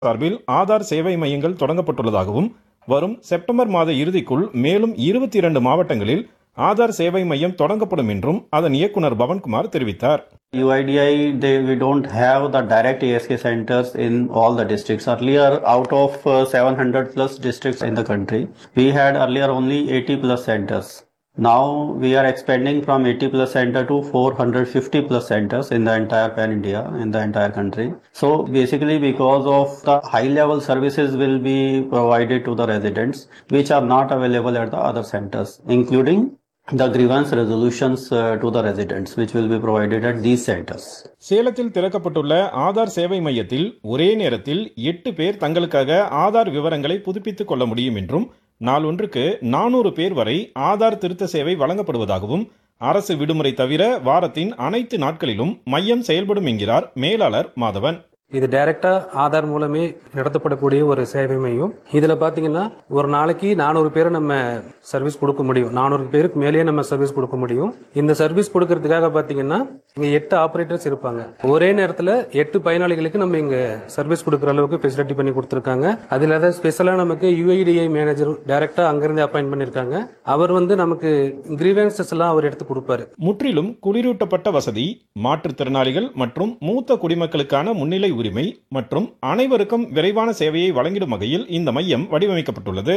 சார்பில் ஆதார் சேவை மையங்கள் தொடங்கப்பட்டுள்ளதாகவும் வரும் செப்டம்பர் மாத இறுதிக்குள் மேலும் இருபத்தி இரண்டு மாவட்டங்களில் ஆதார் சேவை மையம் தொடங்கப்படும் என்றும் அதன் இயக்குனர் பவன்குமார் தெரிவித்தார் UIDI, they, we don't have the direct ASK centers in all the districts. Earlier, out of uh, 700 plus districts in the country, we had earlier only 80 plus centers. Now we are expanding from 80 plus center to 450 plus centers in the entire pan India, in the entire country. So basically because of the high level services will be provided to the residents, which are not available at the other centers, including the grievance resolutions uh, to the residents, which will be provided at these centers. சேலத்தில் திறக்கப்பட்டுள்ள ஆதார் சேவை மையத்தில் ஒரே நேரத்தில் எட்டு பேர் தங்களுக்காக ஆதார் விவரங்களை புதுப்பித்துக் கொள்ள முடியும் என்றும் நாளொன்றுக்கு நானூறு பேர் வரை ஆதார் திருத்த சேவை வழங்கப்படுவதாகவும் அரசு விடுமுறை தவிர வாரத்தின் அனைத்து நாட்களிலும் மையம் செயல்படும் என்கிறார் மேலாளர் மாதவன் இது டைரக்டா ஆதார் மூலமே நடத்தப்படக்கூடிய ஒரு சேவை மையம் இதுல பாத்தீங்கன்னா ஒரு நாளைக்கு நானூறு பேரை நம்ம சர்வீஸ் கொடுக்க முடியும் நானூறு பேருக்கு மேலேயே நம்ம சர்வீஸ் கொடுக்க முடியும் இந்த சர்வீஸ் கொடுக்கறதுக்காக பாத்தீங்கன்னா இங்க எட்டு ஆபரேட்டர்ஸ் இருப்பாங்க ஒரே நேரத்துல எட்டு பயனாளிகளுக்கு நம்ம இங்க சர்வீஸ் கொடுக்குற அளவுக்கு ஃபெசிலிட்டி பண்ணி கொடுத்துருக்காங்க அதுல ஏதாவது ஸ்பெஷலா நமக்கு யுஐடிஐ மேனேஜர் டைரக்டா அங்கிருந்து அப்பாயின்ட் பண்ணிருக்காங்க அவர் வந்து நமக்கு கிரீவன்சஸ் எல்லாம் அவர் எடுத்து கொடுப்பாரு முற்றிலும் குளிரூட்டப்பட்ட வசதி மாற்றுத்திறனாளிகள் மற்றும் மூத்த குடிமக்களுக்கான முன்னிலை உரிமை மற்றும் அனைவருக்கும் விரைவான சேவையை வழங்கிடும் வகையில் இந்த மையம் வடிவமைக்கப்பட்டுள்ளது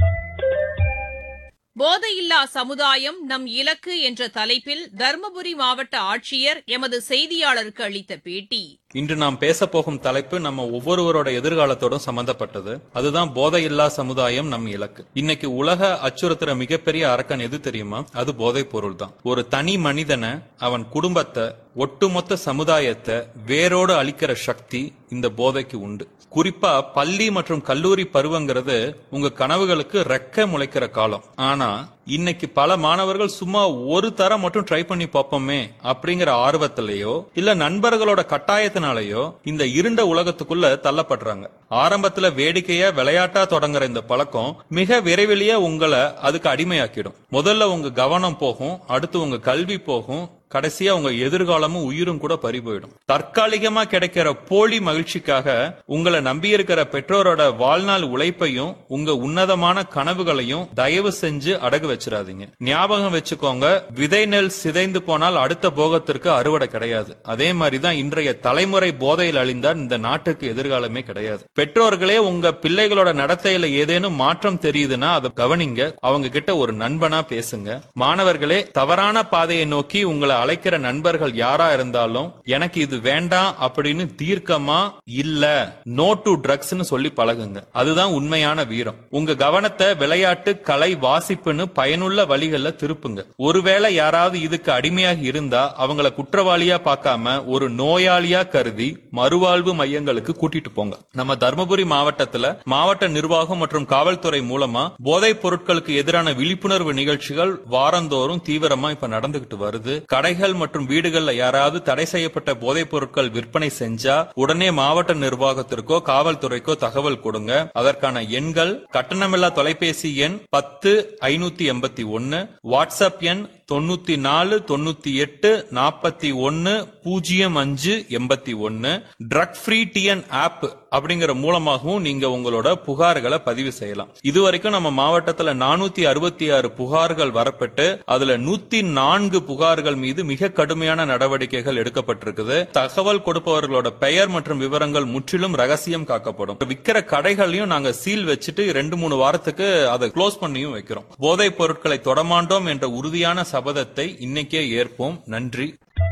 போதையில்லா சமுதாயம் நம் இலக்கு என்ற தலைப்பில் தருமபுரி மாவட்ட ஆட்சியர் எமது செய்தியாளருக்கு அளித்த பேட்டி இன்று நாம் பேச போகும் தலைப்பு நம்ம ஒவ்வொருவரோட எதிர்காலத்தோடும் சம்பந்தப்பட்டது அதுதான் போதையில்லா சமுதாயம் நம் இலக்கு இன்னைக்கு உலக அச்சுறுத்துற மிகப்பெரிய அரக்கன் எது தெரியுமா அது போதைப் பொருள் தான் ஒரு தனி மனிதனை அவன் குடும்பத்தை ஒட்டுமொத்த சமுதாயத்தை வேரோடு அழிக்கிற சக்தி இந்த போதைக்கு உண்டு குறிப்பா பள்ளி மற்றும் கல்லூரி பருவங்கிறது உங்க கனவுகளுக்கு ரெக்க முளைக்கிற காலம் ஆனா இன்னைக்கு பல மாணவர்கள் சும்மா ஒரு தரம் மட்டும் ட்ரை பண்ணி பார்ப்போமே அப்படிங்கிற ஆர்வத்திலேயோ இல்ல நண்பர்களோட கட்டாயத்தினாலேயோ இந்த இருண்ட உலகத்துக்குள்ள தள்ளப்படுறாங்க ஆரம்பத்துல வேடிக்கையா விளையாட்டா தொடங்குற இந்த பழக்கம் மிக விரைவிலேயே உங்களை அதுக்கு அடிமையாக்கிடும் முதல்ல உங்க கவனம் போகும் அடுத்து உங்க கல்வி போகும் கடைசியா உங்க எதிர்காலமும் உயிரும் கூட பறி போயிடும் தற்காலிகமா கிடைக்கிற போலி மகிழ்ச்சிக்காக உங்களை நம்பியிருக்கிற பெற்றோரோட வாழ்நாள் உழைப்பையும் உங்க உன்னதமான கனவுகளையும் தயவு செஞ்சு அடகு வச்சிடாதீங்க ஞாபகம் வச்சுக்கோங்க விதை நெல் சிதைந்து போனால் அடுத்த போகத்திற்கு அறுவடை கிடையாது அதே மாதிரிதான் இன்றைய தலைமுறை போதையில் அழிந்தால் இந்த நாட்டுக்கு எதிர்காலமே கிடையாது பெற்றோர்களே உங்க பிள்ளைகளோட நடத்தையில ஏதேனும் மாற்றம் தெரியுதுன்னா அதை கவனிங்க அவங்க கிட்ட ஒரு நண்பனா பேசுங்க மாணவர்களே தவறான பாதையை நோக்கி உங்களை அழைக்கிற நண்பர்கள் யாரா இருந்தாலும் எனக்கு இது வேண்டாம் அப்படின்னு தீர்க்கமா இல்ல நோ டு ட்ரக்ஸ்னு சொல்லி பழகுங்க அதுதான் உண்மையான வீரம் உங்க கவனத்தை விளையாட்டு கலை வாசிப்புன்னு பயனுள்ள வழிகள்ல திருப்புங்க ஒருவேளை யாராவது இதுக்கு அடிமையாக இருந்தா அவங்கள குற்றவாளியா பார்க்காம ஒரு நோயாளியா கருதி மறுவாழ்வு மையங்களுக்கு கூட்டிட்டு போங்க நம்ம தர்மபுரி மாவட்டத்துல மாவட்ட நிர்வாகம் மற்றும் காவல்துறை மூலமா போதைப் பொருட்களுக்கு எதிரான விழிப்புணர்வு நிகழ்ச்சிகள் வாரந்தோறும் தீவிரமா இப்ப நடந்துகிட்டு வருது கடைகள் மற்றும் வீடுகள்ல யாராவது தடை செய்யப்பட்ட போதைப் பொருட்கள் விற்பனை செஞ்சா உடனே மாவட்ட நிர்வாகத்திற்கோ காவல்துறைக்கோ தகவல் கொடுங்க அதற்கான எண்கள் கட்டணமில்லா தொலைபேசி எண் பத்து ஐநூத்தி எண்பத்தி ஒன்னு வாட்ஸ்அப் எண் தொண்ணூத்தி நாலு தொண்ணூத்தி எட்டு நாற்பத்தி ஒன்னு பூஜ்ஜியம் அஞ்சு எண்பத்தி ஒன்னு ட்ரக் ஃப்ரீ டிஎன் ஆப் அப்படிங்கிற மூலமாகவும் நீங்க உங்களோட புகார்களை பதிவு செய்யலாம் இதுவரைக்கும் நம்ம மாவட்டத்துல நானூத்தி அறுபத்தி ஆறு புகார்கள் வரப்பட்டு அதுல நூத்தி நான்கு புகார்கள் மீது மிக கடுமையான நடவடிக்கைகள் எடுக்கப்பட்டிருக்குது தகவல் கொடுப்பவர்களோட பெயர் மற்றும் விவரங்கள் முற்றிலும் ரகசியம் காக்கப்படும் விக்கிற கடைகளையும் நாங்க சீல் வச்சுட்டு ரெண்டு மூணு வாரத்துக்கு அதை க்ளோஸ் பண்ணியும் வைக்கிறோம் போதைப் பொருட்களை தொடமாண்டோம் என்ற உறுதியான சபதத்தை இன்னைக்கே ஏற்போம் நன்றி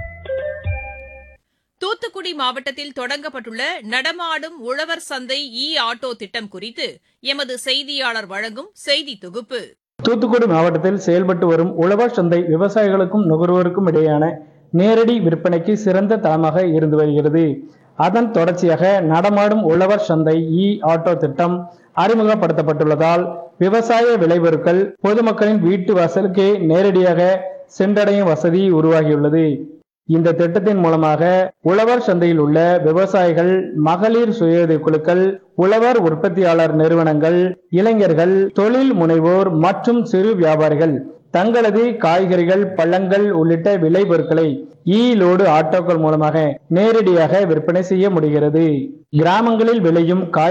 தூத்துக்குடி மாவட்டத்தில் தொடங்கப்பட்டுள்ள நடமாடும் உழவர் சந்தை இ ஆட்டோ திட்டம் குறித்து எமது செய்தியாளர் வழங்கும் செய்தி தொகுப்பு தூத்துக்குடி மாவட்டத்தில் செயல்பட்டு வரும் உழவர் சந்தை விவசாயிகளுக்கும் நுகர்வோருக்கும் இடையேயான நேரடி விற்பனைக்கு சிறந்த தளமாக இருந்து வருகிறது அதன் தொடர்ச்சியாக நடமாடும் உழவர் சந்தை இ ஆட்டோ திட்டம் அறிமுகப்படுத்தப்பட்டுள்ளதால் விவசாய விளைபொருட்கள் பொதுமக்களின் வீட்டு வாசலுக்கே நேரடியாக சென்றடையும் வசதி உருவாகியுள்ளது இந்த திட்டத்தின் மூலமாக உழவர் சந்தையில் உள்ள விவசாயிகள் மகளிர் சுய குழுக்கள் உழவர் உற்பத்தியாளர் நிறுவனங்கள் இளைஞர்கள் தொழில் முனைவோர் மற்றும் சிறு வியாபாரிகள் தங்களது காய்கறிகள் பழங்கள் உள்ளிட்ட விளைபொருட்களை இ லோடு ஆட்டோக்கள் மூலமாக நேரடியாக விற்பனை செய்ய முடிகிறது கிராமங்களில் விளையும் காய்